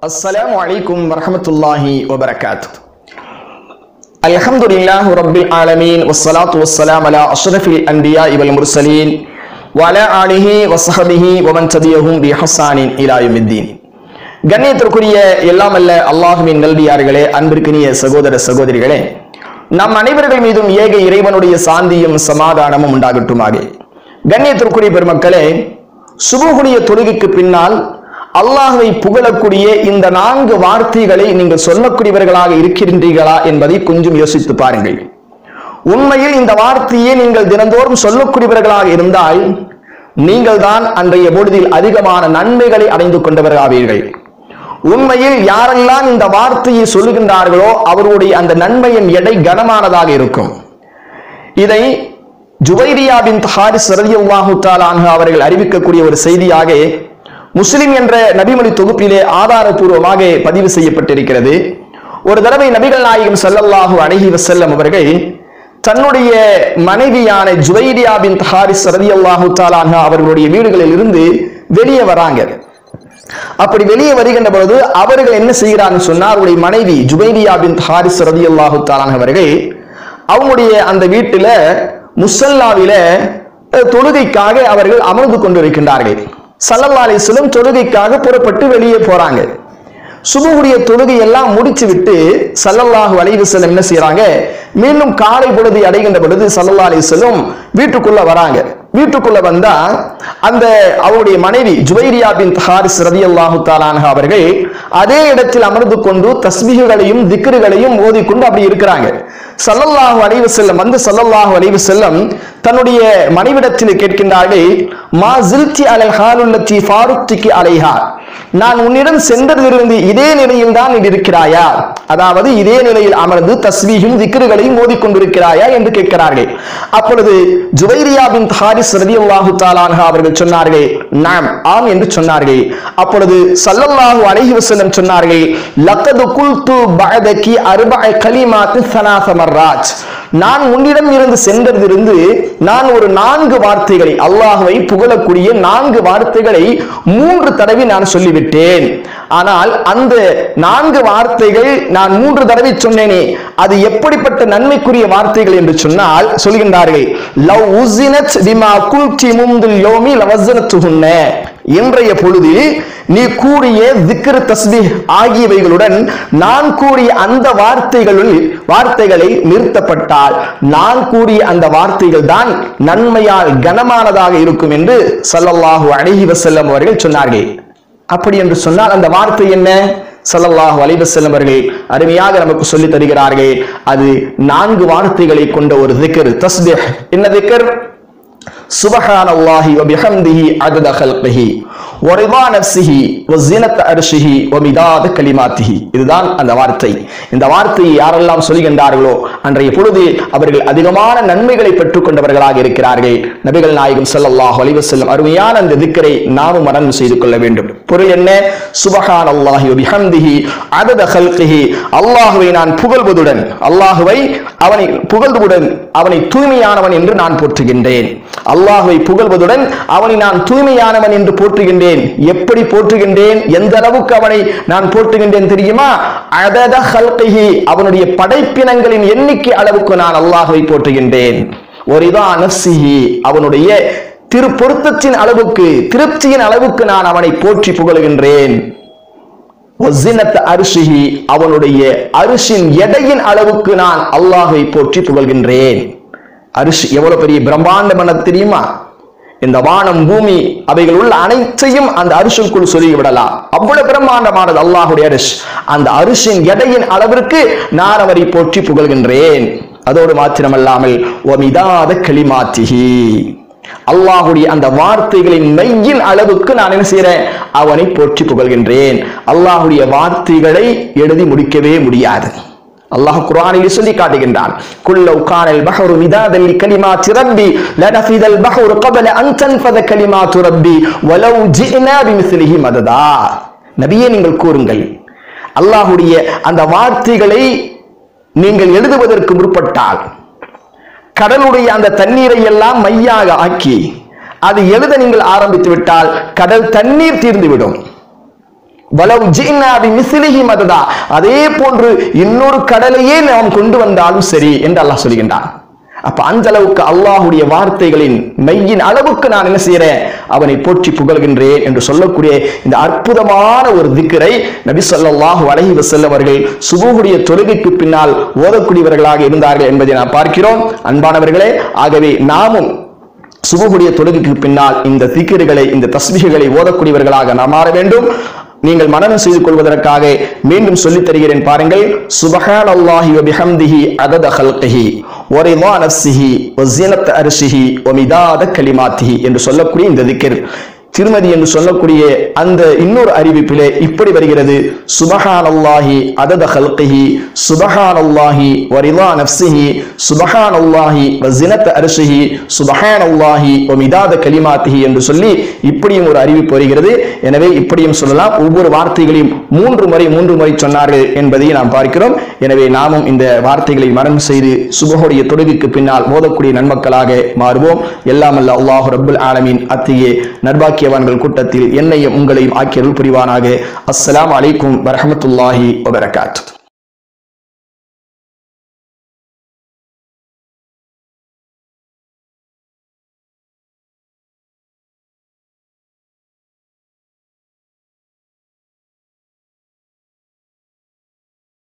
السلام عليكم ورحمة الله وبركاته الحمد لله رب العالمين والصلاة والسلام على أشرف الأنبياء والمرسلين وعلى آله وصحبه ومن تبعهم بإحسان إلى يوم الدين கண்ணியத்திற்குரிய எல்லாம் அல்ல அல்லாஹுவின் நல்வியார்களே அன்பிற்கினிய சகோதர சகோதரிகளே நம் அனைவர்கள் மீதும் ஏக இறைவனுடைய சாந்தியும் சமாதானமும் உண்டாகட்டுமாக கண்ணியத்திற்குரிய பெருமக்களே சுபகுடைய தொழுகைக்கு பின்னால் அல்லாஹ்வை புகழக்கூடிய இந்த நான்கு வார்த்தைகளை நீங்கள் சொல்லக்கூடியவர்களாக இருக்கின்றீர்களா என்பதை கொஞ்சம் யோசித்து பாருங்கள் உண்மையில் இந்த வார்த்தையை நீங்கள் தினந்தோறும் சொல்லக்கூடியவர்களாக இருந்தால் நீங்கள் தான் அன்றைய பொழுதில் அதிகமான நன்மைகளை அடைந்து கொண்டவர்களாவீர்கள் உண்மையில் யாரெல்லாம் இந்த வார்த்தையை சொல்லுகின்றார்களோ அவருடைய அந்த நன்மையின் எடை கனமானதாக இருக்கும் இதை ஜுவைரியா பின் ஹாரிஸ் ரலியல்லாஹு தஆலா அன்ஹு அவர்கள் அறிவிக்கக்கூடிய ஒரு செய்தியாக முஸ்லிம் என்ற நபிமொழி தொகுப்பிலே ஆதாரபூர்வமாக பதிவு செய்யப்பட்டிருக்கிறது ஒரு தடவை நபிகள் நாயகம் ஸல்லல்லாஹு அலைஹி வஸல்லம் அவர்கள் தன்னுடைய மனைவியான ஜுவைரியா பின் ஹாரிஸ் ரலியல்லாஹு தஆலா அன்ஹா அவர்களுடைய வீடுகளில் இருந்து வெளியே வராங்க அப்படி வெளியே வருகின்ற பொழுது அவர்கள் என்ன செய்கிறாங்கன்னு சொன்னா அவருடைய மனைவி ஜுபைரியா பின் ஹாரிஸ் ரதியல்லாஹு தாலான் அவர்கள் அவங்களுடைய அந்த வீட்டுல முசல்லாவில அஹ், தொழுகைக்காக அவர்கள் அமர்ந்து கொண்டிருக்கின்றார்கள் சல்லல்லா அலிஸ்லம் தொழுகைக்காக புறப்பட்டு வெளியே போறாங்க சுபுடைய தொழுகை எல்லாம் முடிச்சு விட்டு சல்லல்லாஹு அலைஹி வஸல்லம் என்ன செய்யறாங்க மீண்டும் காலை பொழுது அடைகின்ற பொழுது சல்லல்லா அலைஹி வஸல்லம் வீட்டுக்குள்ள வராங்க வீட்டுக்குள்ள வந்தா அந்த அவருடைய மனைவி ஜுவைரியா பின் ஹாரிஸ் ரதியல்லாஹு தாலான்ஹா அவர்கள் அதே இடத்தில் அமர்ந்து கொண்டு தஸ்பீகளையும் திக்ருகளையும் ஓதிக்கொண்டு அப்படி இருக்கிறாங்க சல்லல்லாஹு அலைஹி வஸல்லம் வந்து சல்லல்லாஹு அலைஹி வஸல்லம் தன்னுடைய மனைவிடத்தில் கேட்கின்றார்கள் மா ஜில்தி அலல் ஹாலுல்லத்தி ஃபாருத்திக்கு அலைஹா நான் உன்னிடம் சென்றதிலிருந்து இதே நிலையில் தான் நீ இருக்கிறாயா அதாவது இதே நிலையில் அமர்ந்து தஸ்வீகும் திக்ருகளையும் ஓதிக்கொண்டிருக்கிறாயா என்று கேட்கிறார்கள் அப்பொழுது ஜுவைரியா பின் ஹாரிஸ் ரலியல்லாஹு தஆலாஹா அவர்கள் சொன்னார்கள் நாம் ஆம் என்று சொன்னார்கள் அப்பொழுது ஸல்லல்லாஹு அலைஹி வஸல்லம் சொன்னார்கள் லக்கது குல்து பஅதகி அர்பஅ கலிமாத் ஸலாஸ மர்ராத் நான் உன்னிடம் இருந்து சென்றதிலிருந்து நான் ஒரு நான்கு வார்த்தைகளை அல்லாஹ்வை புகழக்கூடிய நான்கு வார்த்தைகளை மூன்று தடவை நான் சொல்லிவிட்டேன் ஆனால் அந்த நான்கு வார்த்தைகள் நான் மூன்று தடவை சொன்னேனே அது எப்படிப்பட்ட நன்மைக்குரிய வார்த்தைகள் என்று சொன்னால் சொல்கின்றார்கள் லவ் உசினத் பிமா குல்தி முந்தில் யோமி லவசனத்துகுன்ன இன்றைய பொழுதில் நீ கூறிய திக்ரு தஸ்பீஹ் ஆகியவைகளுடன் நான் கூறிய அந்த வார்த்தைகளுள் வார்த்தைகளை நிறுத்தப்பட்டால் நான் கூறிய அந்த வார்த்தைகள் தான் நன்மையால் கனமானதாக இருக்கும் என்று ஸல்லல்லாஹு அலைஹி வஸல்லம் அவர்கள் சொன்னார்கள் அப்படி என்று சொன்னால் அந்த வார்த்தை என்ன ஸல்லல்லாஹு அலைஹி வஸல்லம் அவர்கள் அருமையாக நமக்கு சொல்லி தருகிறார்கள் அது நான்கு வார்த்தைகளை கொண்ட ஒரு திக்ர் தஸ்பீஹ் என்ன திக்ர் سبحان الله وبحمده عدد خلقه ورضا نفسه وزنة عرشه ومداد كلماته இதுதான் அந்த வார்த்தை இந்த வார்த்தையை யாரெல்லாம் சொல்கின்றார்களோ அன்றைய பொழுது அவர்கள் அதிகமான நன்மைகளை பெற்றுக் கொண்டவர்களாக இருக்கிறார்கள் நபிகள் நாயகம் ஸல்லல்லாஹு அலைஹி வஸல்லம் அருமையான அந்த திக்கரை நாமும் மரணம் செய்து கொள்ள வேண்டும் பொருள் என்ன சுபஹான் அல்லாஹி வபிஹம்திஹி அதத ஹல்கிஹி அல்லாஹுவை நான் புகழ்வதுடன் அல்லாஹுவை அவனை புகழ்வதுடன் அவனை தூய்மையானவன் என்று நான் போற்றுகின்றேன் அல்லாஹுவை புகழ்வதுடன் அவனை நான் தூய்மையானவன் என்று போற்றுகின்றேன் எப்படி போற்றுகின்றேன் எந்த அளவுக்கு அவனை நான் போற்றுகின்றேன் தெரியுமா அதத ஹல்கிஹி அவனுடைய படைப்பினங்களின் எண்ணிக்கை அளவுக்கு நான் அல்லாஹுவை போற்றுகின்றேன் ஒரிதா நஃப்சிஹி அவனுடைய திரு பொருத்தத்தின் அளவுக்கு திருப்தியின் அளவுக்கு நான் அவனை போற்றி புகழுகின்றேன் வஸினத் அரிசிஹி அவனுடைய அரிசின் எடையின் அளவுக்கு நான் அல்லாஹை போற்றி புகழ்கின்றேன் அரிசி எவ்வளவு பெரிய பிரம்மாண்டமான தெரியுமா இந்த வானம் பூமி அவைகள் உள்ள அனைத்தையும் அந்த அரிசுக்குள் சொல்லி விடலாம் அவ்வளவு பிரம்மாண்டமானது அல்லாஹுடைய அரிசி அந்த அரிசின் எடையின் அளவிற்கு நான் அவரை போற்றி புகழ்கின்றேன் அதோடு மாத்திரமல்லாமல் ஒமிதாத களிமாத்திஹி அல்லாஹுடைய அந்த வார்த்தைகளின் மெய்யின் அளவுக்கு நான் என்ன செய்யறேன் அவனை போற்றி புகழ்கின்றேன் அல்லாஹுடைய வார்த்தைகளை எழுதி முடிக்கவே முடியாது அல்லாஹ் குர்ஆனில் சொல்லி காட்டுகின்றான் குல்லௌ கானல் பஹரு மிதாதல் லிகலிமாத்தி ரப்பி லனஃபிதல் பஹரு قبل அன் தன்ஃபத கலிமாத்து ரப்பி வலவ் ஜினா பிமிஸ்லிஹி மததா நபியே நீங்கள் கூறுங்கள் அல்லாஹ்வுடைய அந்த வார்த்தைகளை நீங்கள் எழுதுவதற்கு முற்பட்டால் கடலுடைய அந்த தண்ணீரை எல்லாம் மையாக ஆக்கி அது எழுத நீங்கள் ஆரம்பித்து விட்டால் கடல் தண்ணீர் தீர்ந்துவிடும் வலவு ஜின்னாபி மிசிலிஹி மததா அதே போன்று இன்னொரு கடலையே நாம் கொண்டு வந்தாலும் சரி என்று அல்லாஹ் சொல்கின்றான் அப்ப அந்த அளவுக்கு அல்லாஹுடைய வார்த்தைகளின் மெய்யின் அளவுக்கு நான் என்ன செய்யறேன் அவனை போற்றி புகழ்கின்றேன் என்று சொல்லக்கூடிய இந்த அற்புதமான ஒரு திக்கரை நபி ஸல்லல்லாஹு அலைஹி வஸல்லம் அவர்கள் சுபூஹுடைய தொழுகைக்கு பின்னால் ஓதக்கூடியவர்களாக இருந்தார்கள் என்பதை நாம் பார்க்கிறோம் அன்பானவர்களே ஆகவே நாமும் சுபுகுடைய தொழுகைக்கு பின்னால் இந்த திக்கிர்களை இந்த தஸ்பீகளை ஓதக்கூடியவர்களாக நாம் மாற வேண்டும் நீங்கள் மனனம் செய்து கொள்வதற்காக மீண்டும் சொல்லித் தருகிறேன் பாருங்கள் சுபஹான் அல்லாஹி வபிஹம்திஹி அதத ஹல்கிஹி ஒரிமா நஃப்சிஹி வஸினத் அர்ஷிஹி வமிதாத கலிமாத்திஹி என்று சொல்லக்கூடிய இந்த திக்கிர் திருமதி என்று சொல்லக்கூடிய அந்த இன்னொரு அறிவிப்பிலே இப்படி வருகிறது சுபஹான் அல்லாஹி அதத ஹல்கிஹி சுபஹான் அல்லாஹி வரிதா நஃப்சிஹி சுபஹான் அல்லாஹி வஸினத் அர்ஷிஹி சுபஹான் அல்லாஹி வமிதாத கலிமாத்திஹி என்று சொல்லி இப்படியும் ஒரு அறிவிப்பு வருகிறது எனவே இப்படியும் சொல்லலாம் ஒவ்வொரு வார்த்தைகளையும் மூன்று முறை மூன்று முறை சொன்னார்கள் என்பதை நாம் பார்க்கிறோம் எனவே நாமும் இந்த வார்த்தைகளை மரணம் செய்து சுபஹுடைய தொழுகைக்கு பின்னால் ஓதக்கூடிய நன்மக்களாக மாறுவோம் எல்லாம் அல்ல அல்லாஹு ரப்புல் ஆலமீன் அத்தியே நர்பாக்கியவான்கள் கூட்டத்தில் என்னையும் உங்களையும் ஆக்கியருள் புரிவானாக அஸ்ஸலாமு அலைக்கும் வரஹ்மத்துல்லாஹி வபரகாத்துஹு